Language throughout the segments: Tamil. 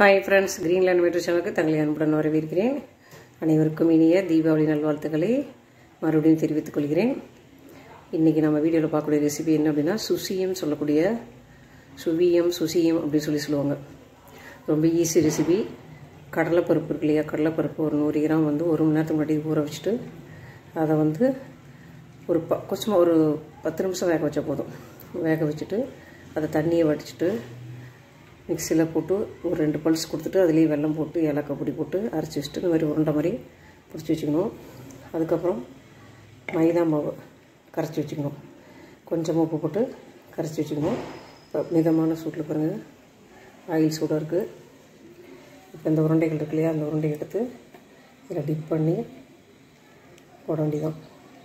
ஹாய் ஃப்ரெண்ட்ஸ் கிரீன்லேண்ட் மெட்ரோ சேனலுக்கு தங்களை அன்புடன் வரவேற்கிறேன் அனைவருக்கும் இனிய தீபாவளி நல்வாழ்த்துக்களை மறுபடியும் தெரிவித்துக் கொள்கிறேன் இன்றைக்கி நம்ம வீடியோவில் பார்க்கக்கூடிய ரெசிபி என்ன அப்படின்னா சுசியம் சொல்லக்கூடிய சுவியம் சுசியம் அப்படின்னு சொல்லி சொல்லுவாங்க ரொம்ப ஈஸி ரெசிபி கடலைப்பருப்பு இருக்கு இல்லையா கடலைப்பருப்பு ஒரு நூறு கிராம் வந்து ஒரு மணி நேரத்துக்கு முன்னாடி ஊற வச்சுட்டு அதை வந்து ஒரு ப கொஞ்சமாக ஒரு பத்து நிமிஷம் வேக வச்சா போதும் வேக வச்சுட்டு அதை தண்ணியை வடிச்சிட்டு மிக்சியில் போட்டு ஒரு ரெண்டு பல்ஸ் கொடுத்துட்டு அதுலேயே வெல்லம் போட்டு ஏலக்காய் பொடி போட்டு அரைச்சி வச்சுட்டு இந்த மாதிரி உருண்டை மாதிரி பிடிச்சி வச்சுக்கணும் அதுக்கப்புறம் மைதா மாவு கரைச்சி வச்சுக்கணும் கொஞ்சமாக உப்பு போட்டு கரைச்சி வச்சுக்கணும் இப்போ மிதமான சூட்டில் பாருங்கள் ஆயில் சூடாக இருக்குது இப்போ இந்த உருண்டைகள் இருக்கு இல்லையா அந்த உருண்டையை எடுத்து இதில் டிப் பண்ணி போட வேண்டியதான்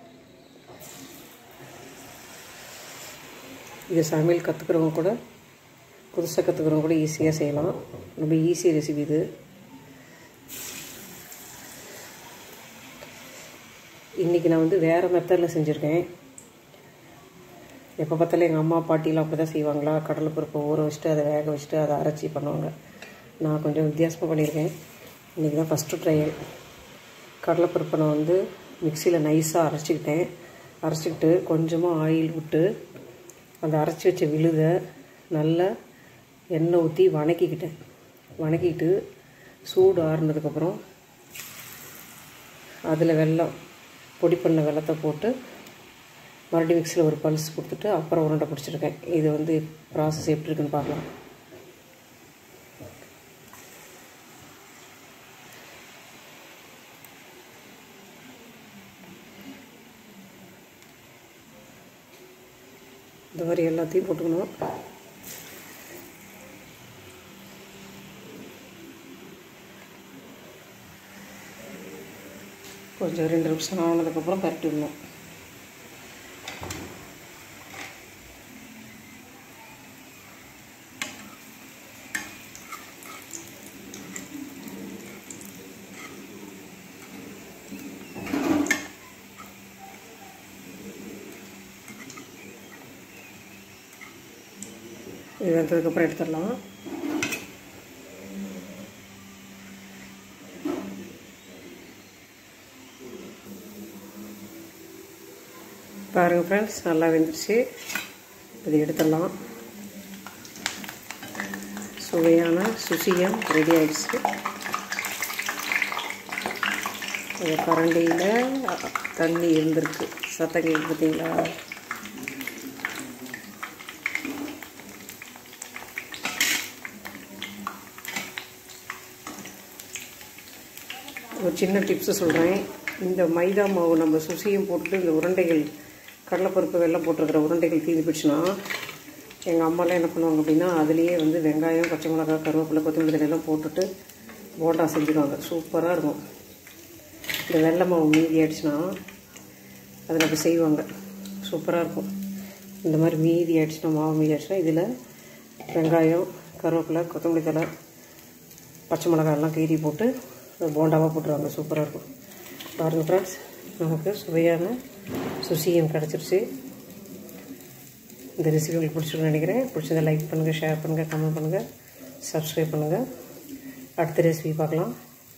இது சமையல் கற்றுக்கிறவங்க கூட புதுசாக கற்றுக்கிறவங்க கூட ஈஸியாக செய்யலாம் ரொம்ப ஈஸி ரெசிபி இது இன்றைக்கி நான் வந்து வேறு மெத்தடில் செஞ்சுருக்கேன் எப்போ பார்த்தாலும் எங்கள் அம்மா பாட்டிலாம் அப்படி தான் செய்வாங்களா கடலைப்பருப்பை ஊற வச்சுட்டு அதை வேக வச்சுட்டு அதை அரைச்சி பண்ணுவாங்க நான் கொஞ்சம் வித்தியாசமாக பண்ணியிருக்கேன் இன்றைக்கி தான் ஃபஸ்ட்டு ட்ரையல் கடலைப்பருப்பை நான் வந்து மிக்சியில் நைஸாக அரைச்சிக்கிட்டேன் அரைச்சிக்கிட்டு கொஞ்சமாக ஆயில் விட்டு அந்த அரைச்சி வச்ச விழுதை நல்லா எண்ணெய் ஊற்றி வணக்கிக்கிட்டேன் வணக்கிக்கிட்டு சூடு ஆறுனதுக்கப்புறம் அதில் வெல்லம் பொடி பண்ண வெள்ளத்தை போட்டு மறுபடியும் மிக்சியில் ஒரு பல்ஸ் கொடுத்துட்டு அப்புறம் உருண்டை பிடிச்சிருக்கேன் இது வந்து ப்ராசஸ் எப்படி இருக்குன்னு பார்க்கலாம் இந்த மாதிரி எல்லாத்தையும் போட்டுக்கணும் கொஞ்சம் ரெண்டு நிமிஷம் ஆனதுக்கப்புறம் பரட்டி விடணும் இது வெந்ததுக்கப்புறம் எடுத்துடலாம் பாருங்கள் ஃப்ரெண்ட்ஸ் நல்லா வெந்துருச்சு இது எடுத்துடலாம் சுவையான சுசியம் ரெடி ஆயிடுச்சு அது கரண்டியில் தண்ணி இருந்திருக்கு சத்தம் கேட்கு பார்த்தீங்களா ஒரு சின்ன டிப்ஸு சொல்கிறேன் இந்த மைதா மாவு நம்ம சுசியும் போட்டுட்டு இந்த உருண்டைகள் கடலைப்பருப்பு வெள்ளம் போட்டிருக்கிற உருண்டைகள் தீர்ந்து போயிடுச்சுன்னா எங்கள் அம்மாலாம் என்ன பண்ணுவாங்க அப்படின்னா அதுலேயே வந்து வெங்காயம் பச்சை மிளகாய் கருவேப்பிலை கொத்தமல்லி எல்லாம் போட்டுட்டு போண்டா செஞ்சுடுவாங்க சூப்பராக இருக்கும் இந்த வெள்ளை மாவு மீதி ஆயிடுச்சுன்னா அதில் அப்படி செய்வாங்க சூப்பராக இருக்கும் இந்த மாதிரி மீதி ஆயிடுச்சுன்னா மாவு மீதி ஆயிடுச்சுன்னா இதில் வெங்காயம் கருவேப்பிலை கொத்தமல்லி தலை பச்சை மிளகாய் எல்லாம் கீரி போட்டு போண்டாவாக போட்டுருவாங்க சூப்பராக இருக்கும் பாருங்கள் ஃப்ரெண்ட்ஸ் நமக்கு சுவையான சுசியம் கிடச்சிருச்சு இந்த ரெசிபி உங்களுக்கு பிடிச்சிருக்குன்னு நினைக்கிறேன் பிடிச்சதை லைக் பண்ணுங்கள் ஷேர் பண்ணுங்கள் கமெண்ட் பண்ணுங்கள் சப்ஸ்கிரைப் பண்ணுங்கள் அடுத்த ரெசிபி பார்க்கலாம்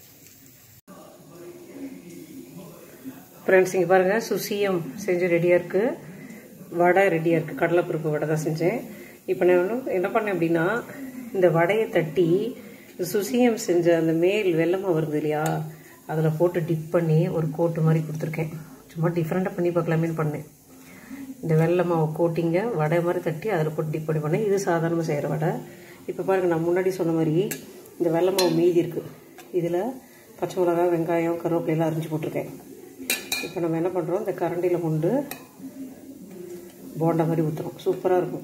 ஃப்ரெண்ட்ஸ் இங்கே பாருங்கள் சுசியம் செஞ்சு ரெடியாக இருக்குது வடை ரெடியாக இருக்குது கடலைப்பருப்பு வடை தான் செஞ்சேன் இப்போ நான் என்ன பண்ணேன் அப்படின்னா இந்த வடையை தட்டி சுசியம் செஞ்ச அந்த மேல் வெள்ளமாக வருது இல்லையா அதில் போட்டு டிப் பண்ணி ஒரு கோட்டு மாதிரி கொடுத்துருக்கேன் சும்மா டிஃப்ரெண்ட்டாக பண்ணி பார்க்கலாமேன்னு பண்ணேன் இந்த வெள்ளை மாவு கோட்டிங்க வடை மாதிரி தட்டி அதில் போட்டு டிப் பண்ணி பண்ணேன் இது சாதாரணமாக செய்கிற வடை இப்போ பாருங்கள் நான் முன்னாடி சொன்ன மாதிரி இந்த வெள்ளை மாவு மீதி இருக்குது இதில் பச்சை மிளகாய் வெங்காயம் கருவேப்பிலையெல்லாம் அரிஞ்சு போட்டிருக்கேன் இப்போ நம்ம என்ன பண்ணுறோம் இந்த கரண்டியில் கொண்டு போண்டா மாதிரி ஊற்றுறோம் சூப்பராக இருக்கும்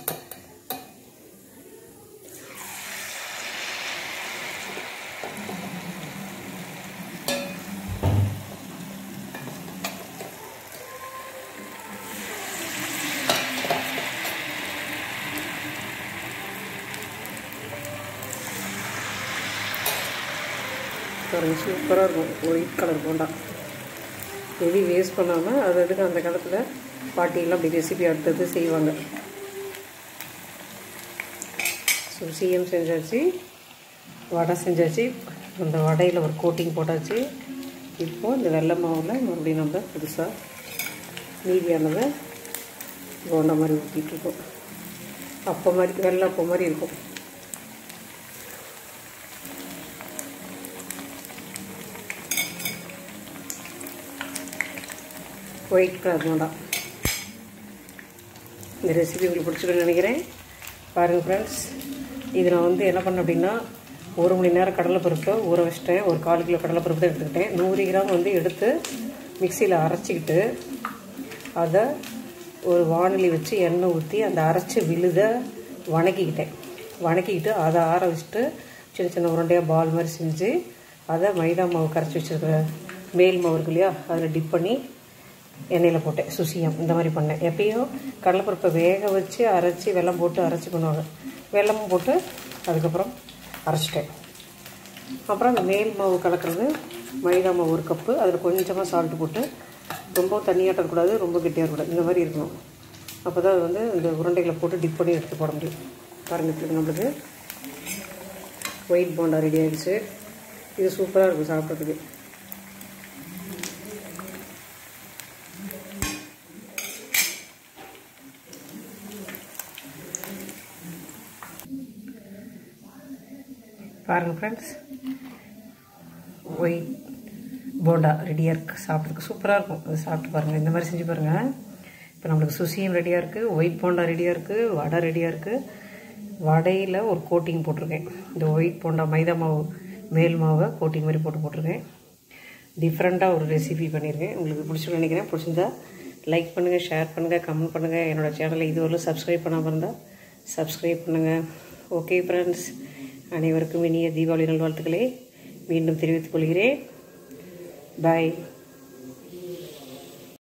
பாருங்கள் சூப்பராக இருக்கும் ஒயிட் கலர் போண்டா எதையும் வேஸ்ட் பண்ணாமல் அது அதுக்கு அந்த காலத்தில் பாட்டியெல்லாம் அப்படி ரெசிபி அடுத்தது செய்வாங்க ஸோ சிஎம் செஞ்சாச்சு வடை செஞ்சாச்சு அந்த வடையில் ஒரு கோட்டிங் போட்டாச்சு இப்போது இந்த வெள்ளை மாவில் மறுபடியும் நம்ம புதுசாக மீதியானதை போண்டா மாதிரி ஊற்றிட்டுருக்கோம் அப்போ மாதிரி வெள்ளை அப்போ மாதிரி இருக்கும் ஒயிட் கலர் போண்டா இந்த ரெசிபி உங்களுக்கு பிடிச்சிருக்குன்னு நினைக்கிறேன் பாருங்கள் ஃப்ரெண்ட்ஸ் இது நான் வந்து என்ன பண்ணேன் அப்படின்னா ஒரு மணி நேரம் கடலைப்பருப்பை ஊற வச்சிட்டேன் ஒரு கால் கிலோ கடலைப்பருப்பு தான் எடுத்துக்கிட்டேன் நூறு கிராம் வந்து எடுத்து மிக்சியில் அரைச்சிக்கிட்டு அதை ஒரு வானொலி வச்சு எண்ணெய் ஊற்றி அந்த அரைச்சி விழுத வணக்கிக்கிட்டேன் வணக்கிக்கிட்டு அதை ஆற வச்சுட்டு சின்ன சின்ன உருண்டையாக பால் மாதிரி செஞ்சு அதை மைதா மாவு கரைச்சி வச்சுருக்கிற மேல் மாவு இருக்கு இல்லையா அதில் டிப் பண்ணி எண்ணெயில் போட்டேன் சுசியம் இந்த மாதிரி பண்ணேன் எப்பயும் கடலைப்பருப்பை வேக வச்சு அரைச்சி வெல்லம் போட்டு அரைச்சி பண்ணுவாங்க வெல்லமும் போட்டு அதுக்கப்புறம் அரைச்சிட்டேன் அப்புறம் அந்த மேல் மாவு கலக்கிறது மைதா மாவு ஒரு கப்பு அதில் கொஞ்சமாக சால்ட்டு போட்டு ரொம்ப தண்ணியாட்டக்கூடாது ரொம்ப கெட்டியாக இருக்கக்கூடாது இந்த மாதிரி இருக்கணும் அப்போ தான் அது வந்து இந்த உருண்டைகளை போட்டு டிப் பண்ணி எடுத்து போட முடியும் பாருங்கள் இப்படி நம்மளுக்கு ஒயிட் போண்டா ரெடி ஆகிடுச்சு இது சூப்பராக இருக்கும் சாப்பிட்றதுக்கு பாருங்கள் ஃப்ரெண்ட்ஸ் ஒயிட் போண்டா ரெடியாக இருக்குது சாப்பிட்றதுக்கு சூப்பராக இருக்கும் அது சாப்பிட்டு பாருங்கள் இந்த மாதிரி செஞ்சு பாருங்கள் இப்போ நம்மளுக்கு சுசியும் ரெடியாக இருக்குது ஒயிட் போண்டா ரெடியாக இருக்குது வடை ரெடியாக இருக்குது வடையில் ஒரு கோட்டிங் போட்டிருக்கேன் இந்த ஒயிட் போண்டா மைதா மாவு மேல் மாவை கோட்டிங் மாதிரி போட்டு போட்டிருக்கேன் டிஃப்ரெண்ட்டாக ஒரு ரெசிபி பண்ணியிருக்கேன் உங்களுக்கு பிடிச்சிருன்னு நினைக்கிறேன் பிடிச்சிருந்தா லைக் பண்ணுங்கள் ஷேர் பண்ணுங்கள் கமெண்ட் பண்ணுங்கள் என்னோடய சேனலை இதுவரையும் சப்ஸ்கிரைப் பண்ணாமல் இருந்தால் சப்ஸ்கிரைப் பண்ணுங்கள் ஓகே ஃப்ரெண்ட்ஸ் அனைவருக்கும் இனிய தீபாவளி நல்வாழ்த்துக்களை மீண்டும் தெரிவித்துக் கொள்கிறேன் பாய்